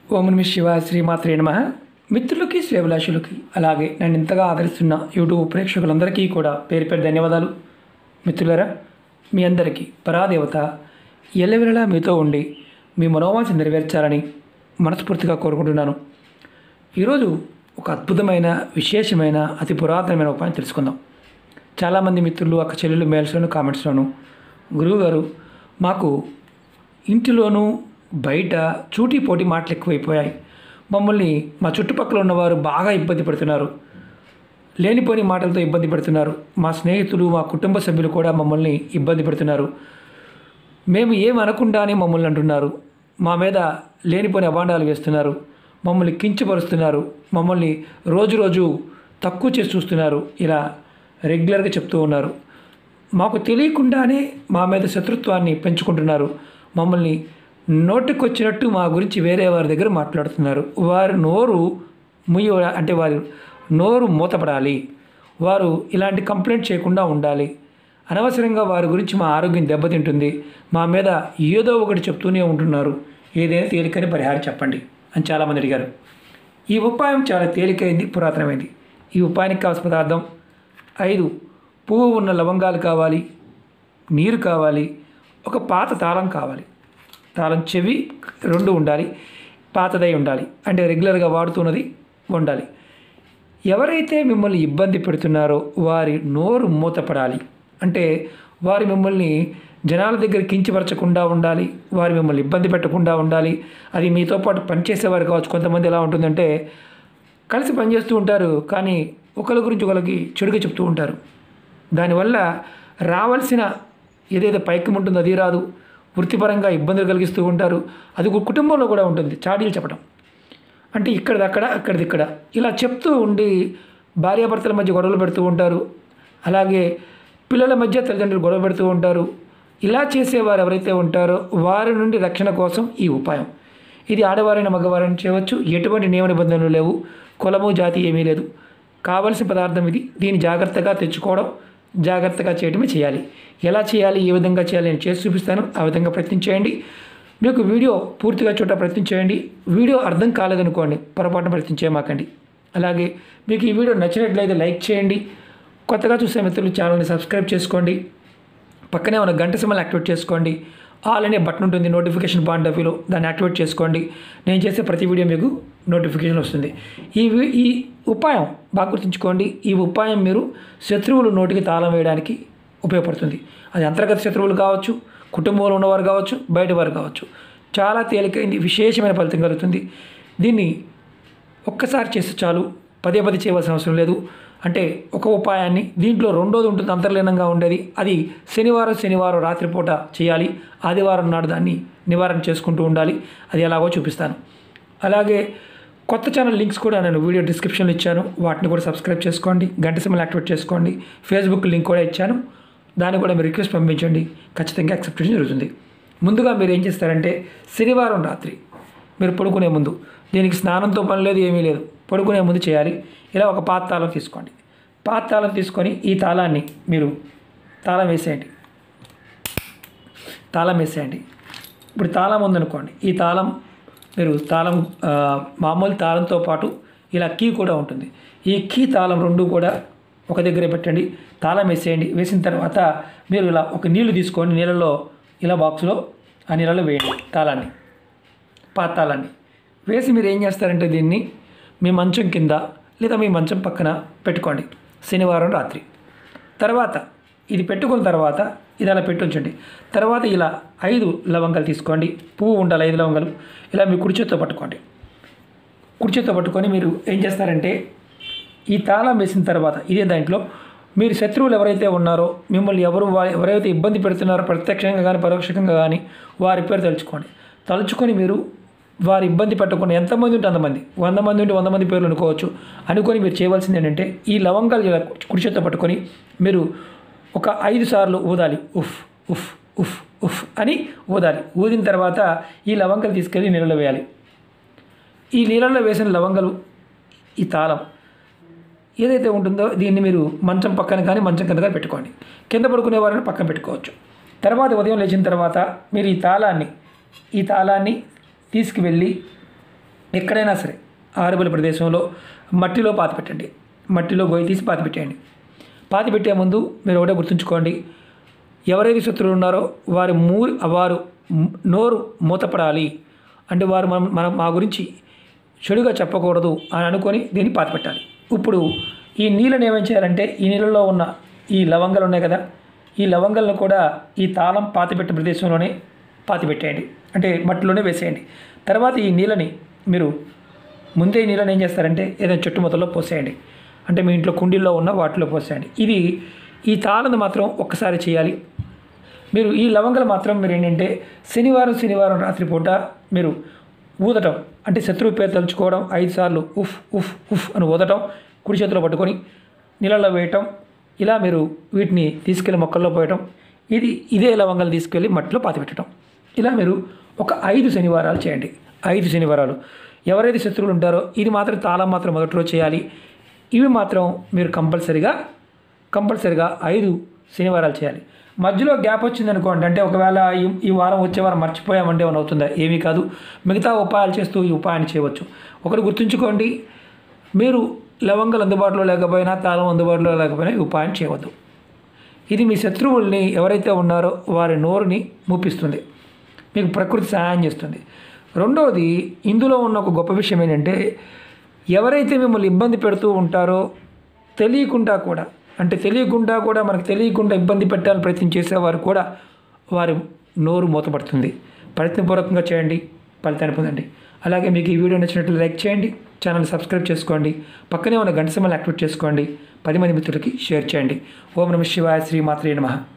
ఓం నమ శివ శ్రీమాత్రే నమ మిత్రులకి శ్రేభిలాషులకి అలాగే నన్ను ఇంతగా ఆదరిస్తున్న యూట్యూబ్ ప్రేక్షకులందరికీ కూడా పేరు పేరు ధన్యవాదాలు మిత్రులరా మీ అందరికీ పరాదేవత ఎల్లవెల్లలా మీతో ఉండి మీ మనోవాంఛ నెరవేర్చాలని మనస్ఫూర్తిగా కోరుకుంటున్నాను ఈరోజు ఒక అద్భుతమైన విశేషమైన అతి పురాతనమైన ఉపాయం తెలుసుకుందాం చాలామంది మిత్రులు అక్క చెల్లెలు మెయిల్స్లోను కామెంట్స్లోను గురువుగారు మాకు ఇంటిలోనూ బయట చూటీ పోటీ మాటలు ఎక్కువైపోయాయి మమ్మల్ని మా చుట్టుపక్కల ఉన్నవారు బాగా ఇబ్బంది పెడుతున్నారు లేనిపోని మాటలతో ఇబ్బంది పెడుతున్నారు మా స్నేహితులు మా కుటుంబ సభ్యులు కూడా మమ్మల్ని ఇబ్బంది పెడుతున్నారు మేము ఏం అనకుండానే మమ్మల్ని అంటున్నారు మా మీద లేనిపోని అభాండాలు వేస్తున్నారు మమ్మల్ని కించపరుస్తున్నారు మమ్మల్ని రోజు రోజు తక్కువ చేసి చూస్తున్నారు ఇలా రెగ్యులర్గా చెప్తూ ఉన్నారు మాకు తెలియకుండానే మా మీద శత్రుత్వాన్ని పెంచుకుంటున్నారు మమ్మల్ని నోటికొచ్చినట్టు మా గురించి వేరే వారి దగ్గర మాట్లాడుతున్నారు వారి నోరు ముయ్య అంటే వారి నోరు మూతపడాలి వారు ఇలాంటి కంప్లైంట్ చేయకుండా ఉండాలి అనవసరంగా వారి గురించి మా ఆరోగ్యం దెబ్బతింటుంది మా మీద ఏదో ఒకటి చెప్తూనే ఉంటున్నారు ఏదైనా తేలికని పరిహారం చెప్పండి అని చాలామంది అడిగారు ఈ ఉపాయం చాలా తేలికైంది పురాతనమైంది ఈ ఉపాయానికి కావాల్సిన పదార్థం ఐదు పువ్వు ఉన్న లవంగాలు కావాలి నీరు కావాలి ఒక పాత తాళం కావాలి తాళం చెవి రెండు ఉండాలి పాతదై ఉండాలి అంటే రెగ్యులర్గా వాడుతున్నది ఉండాలి ఎవరైతే మిమ్మల్ని ఇబ్బంది పెడుతున్నారో వారి నోరు మూతపడాలి అంటే వారి మిమ్మల్ని జనాల దగ్గర కించపరచకుండా ఉండాలి వారి మిమ్మల్ని ఇబ్బంది పెట్టకుండా ఉండాలి అది మీతో పాటు పనిచేసేవారు కావచ్చు కొంతమంది ఎలా ఉంటుందంటే కలిసి పనిచేస్తూ ఉంటారు కానీ ఒకరి గురించి ఒకరికి చెడుగా చెప్తూ ఉంటారు దానివల్ల రావాల్సిన ఏదైతే పైకి ఉంటుందో అది రాదు వృత్తిపరంగా ఇబ్బందులు కలిగిస్తూ ఉంటారు అది ఒక కుటుంబంలో కూడా ఉంటుంది చాడీలు చెప్పడం అంటే ఇక్కడిది అక్కడ అక్కడిది ఇక్కడ ఇలా చెప్తూ ఉండి భార్యాభర్తల మధ్య గొడవలు పెడుతూ ఉంటారు అలాగే పిల్లల మధ్య తల్లిదండ్రులు గొడవ పెడుతూ ఉంటారు ఇలా చేసేవారు ఎవరైతే ఉంటారో వారి నుండి రక్షణ కోసం ఈ ఉపాయం ఇది ఆడవారైన మగవారైనా చేయవచ్చు ఎటువంటి నియమ నిబంధనలు లేవు కులము జాతి ఏమీ లేదు కావలసిన పదార్థం ఇది దీన్ని జాగ్రత్తగా తెచ్చుకోవడం జాగ్రత్తగా చేయడమే చేయాలి ఎలా చేయాలి ఏ విధంగా చేయాలి నేను చేసి చూపిస్తాను ఆ విధంగా ప్రయత్నం చేయండి మీకు వీడియో పూర్తిగా చూడ ప్రయత్నం చేయండి వీడియో అర్థం కాలేదనుకోండి పొరపాటున ప్రయత్నం చేయమాకండి అలాగే మీకు ఈ వీడియో నచ్చినట్లయితే లైక్ చేయండి కొత్తగా చూసే మిత్రులు ఛానల్ని సబ్స్క్రైబ్ చేసుకోండి పక్కనే ఉన్న గంట సింబల్ యాక్టివేట్ చేసుకోండి ఆల్ అనే బటన్ ఉంటుంది నోటిఫికేషన్ పాయింట్ ఆఫ్ వ్యూలో దాన్ని యాక్టివేట్ చేసుకోండి నేను చేసే ప్రతి వీడియో మీకు నోటిఫికేషన్ వస్తుంది ఈ వి- ఈ ఉపాయం బాగా గుర్తుంచుకోండి ఈ ఉపాయం మీరు శత్రువులు నోటికి తాళం వేయడానికి ఉపయోగపడుతుంది అది అంతర్గత శత్రువులు కావచ్చు కుటుంబంలో ఉన్నవారు కావచ్చు బయట వారు కావచ్చు చాలా తేలికైంది విశేషమైన ఫలితం కలుగుతుంది దీన్ని ఒక్కసారి చేస్తే చాలు పదే పదే చేయవలసిన అవసరం లేదు అంటే ఒక ఉపాయాన్ని దీంట్లో రెండోది ఉంటుంది అంతర్లీనంగా ఉండేది అది శనివారం శనివారం రాత్రిపూట చేయాలి ఆదివారం నాడు దాన్ని నివారణ చేసుకుంటూ ఉండాలి అది ఎలాగో చూపిస్తాను అలాగే కొత్త ఛానల్ లింక్స్ కూడా నేను వీడియో డిస్క్రిప్షన్లో ఇచ్చాను వాటిని కూడా సబ్స్క్రైబ్ చేసుకోండి గంట సింబల్ యాక్టివేట్ చేసుకోండి ఫేస్బుక్ లింక్ కూడా ఇచ్చాను దాన్ని కూడా మీరు రిక్వెస్ట్ పంపించండి ఖచ్చితంగా యాక్సెప్ట్ చేయడం జరుగుతుంది ముందుగా మీరు ఏం చేస్తారంటే శనివారం రాత్రి మీరు పడుకునే ముందు దీనికి స్నానంతో పని లేదు ఏమీ లేదు పడుకునే ముందు చేయాలి ఇలా ఒక పాత తాళం తీసుకోండి పాత తాళం తీసుకొని ఈ తాళాన్ని మీరు తాళం వేసేయండి తాళం వేసేయండి ఇప్పుడు తాళం ఉందనుకోండి ఈ తాళం మీరు తాళం ఆ, మామూలు తాళంతో పాటు ఇలా కీ కూడా ఉంటుంది ఈ కీ తాళం రెండు కూడా ఒక దగ్గర పెట్టండి తాళం వేసేయండి వేసిన తర్వాత మీరు ఇలా ఒక నీళ్లు తీసుకొని నీళ్ళలో ఇలా బాక్స్లో ఆ నీళ్ళలో వేయండి తాళాన్ని పాత తాళాన్ని వేసి మీరు ఏం చేస్తారంటే దీన్ని మీ మంచం కింద లేదా మీ మంచం పక్కన పెట్టుకోండి శనివారం రాత్రి తర్వాత ఇది పెట్టుకున్న తర్వాత ఇది అలా పెట్టుంచండి తర్వాత ఇలా ఐదు లవంగాలు తీసుకోండి పువ్వు ఉండాలి ఐదు లవంగాలు ఇలా మీ కుడి చేత్తో పట్టుకోండి కుడి చేత్తో పట్టుకొని మీరు ఏం చేస్తారంటే ఈ తాళం వేసిన తర్వాత ఇదే దాంట్లో మీరు శత్రువులు ఎవరైతే ఉన్నారో మిమ్మల్ని ఎవరు వా- ఎవరైతే ఇబ్బంది పెడుతున్నారో ప్రత్యక్షంగా కానీ పరోక్షంగా కానీ వారి పేరు తలుచుకోండి తలుచుకొని మీరు వారి ఇబ్బంది పెట్టకుండా ఎంతమంది ఉంటే అంతమంది వంద మంది ఉంటే వంద మంది పేర్లు అనుకోవచ్చు అనుకొని మీరు చేయవలసింది ఏంటంటే ఈ లవంగాలు ఇలా కుడి చేత్తో పట్టుకొని మీరు ఒక ఐదు సార్లు ఊదాలి ఉఫ్ ఉఫ్ ఉఫ్ ఉఫ్ అని ఊదాలి ఊదిన తర్వాత ఈ లవంగాలు తీసుకెళ్ళి నీళ్ళలో వేయాలి ఈ నీళ్ళల్లో వేసిన లవంగలు ఈ తాళం ఏదైతే ఉంటుందో దీన్ని మీరు మంచం పక్కన కానీ మంచం కింద కానీ పెట్టుకోండి కింద పడుకునే వారిని పక్కన పెట్టుకోవచ్చు తర్వాత ఉదయం లేచిన తర్వాత మీరు ఈ తాళాన్ని ఈ తాళాన్ని తీసుకువెళ్ళి ఎక్కడైనా సరే ఆరుబల ప్రదేశంలో మట్టిలో పాతి పెట్టండి మట్టిలో గొయ్యి తీసి పాతి పెట్టేయండి పాతి పెట్టే ముందు మీరు ఒకటే గుర్తుంచుకోండి ఎవరైతే శత్రువులు ఉన్నారో వారి మూ వారు మ్- నోరు మూతపడాలి అంటే వారు మనం మనం మా గురించి చెడుగా చెప్పకూడదు అని అనుకొని దీన్ని పాతి పెట్టాలి ఇప్పుడు ఈ నీళ్ళని ఏమేం చేయాలంటే ఈ నీళ్ళలో ఉన్న ఈ లవంగాలు ఉన్నాయి కదా ఈ లవంగాలను కూడా ఈ తాళం పాతిపెట్టిన ప్రదేశంలోనే పాతిపెట్టేయండి అంటే మట్టిలోనే వేసేయండి తర్వాత ఈ నీళ్ళని మీరు ముందే ఈ నీళ్ళని ఏం చేస్తారంటే ఏదైనా చెట్టు మొదల్లో పోసేయండి అంటే మీ ఇంట్లో కుండీల్లో ఉన్న వాటిలో పోసేయండి ఇది ఈ తాళను మాత్రం ఒక్కసారి చేయాలి మీరు ఈ లవంగాలు మాత్రం మీరు ఏంటంటే శనివారం శనివారం రాత్రిపూట మీరు ఊదటం అంటే శత్రువు పేరు తలుచుకోవడం ఐదు సార్లు ఉఫ్ ఉఫ్ ఉఫ్ అని ఊదటం కుడి చేతిలో పట్టుకొని నీళ్ళలో వేయటం ఇలా మీరు వీటిని తీసుకెళ్లి మొక్కల్లో పోయటం ఇది ఇదే లవంగాలు తీసుకెళ్ళి మట్టిలో పాతిపెట్టడం ఇలా మీరు ఒక ఐదు శనివారాలు చేయండి ఐదు శనివారాలు ఎవరైతే శత్రువులు ఉంటారో ఇది మాత్రం తాళం మాత్రం మొదటి రోజు చేయాలి ఇవి మాత్రం మీరు కంపల్సరిగా కంపల్సరిగా ఐదు శనివారాలు చేయాలి మధ్యలో గ్యాప్ వచ్చింది అనుకోండి అంటే ఒకవేళ ఈ ఈ వారం వచ్చే వారం మర్చిపోయామంటే ఏమైనా అవుతుందా ఏమీ కాదు మిగతా ఉపాయాలు చేస్తూ ఈ ఉపాయాన్ని చేయవచ్చు ఒకటి గుర్తుంచుకోండి మీరు లవంగాలు అందుబాటులో లేకపోయినా తాళం అందుబాటులో లేకపోయినా ఈ ఉపాయం చేయవద్దు ఇది మీ శత్రువుల్ని ఎవరైతే ఉన్నారో వారి నోరుని మూపిస్తుంది మీకు ప్రకృతి సహాయం చేస్తుంది రెండవది ఇందులో ఉన్న ఒక గొప్ప విషయం ఏంటంటే ఎవరైతే మిమ్మల్ని ఇబ్బంది పెడుతూ ఉంటారో తెలియకుండా కూడా అంటే తెలియకుండా కూడా మనకు తెలియకుండా ఇబ్బంది పెట్టాలని ప్రయత్నం చేసేవారు కూడా వారి నోరు మూతపడుతుంది ప్రయత్నపూర్వకంగా చేయండి ఫలితాన్ని పొందండి అలాగే మీకు ఈ వీడియో నచ్చినట్లు లైక్ చేయండి ఛానల్ సబ్స్క్రైబ్ చేసుకోండి పక్కనే ఉన్న గంట సమయాన్ని యాక్టివేట్ చేసుకోండి పది మంది మిత్రులకి షేర్ చేయండి ఓం నమ శివాయ శ్రీ మాత్రే నమః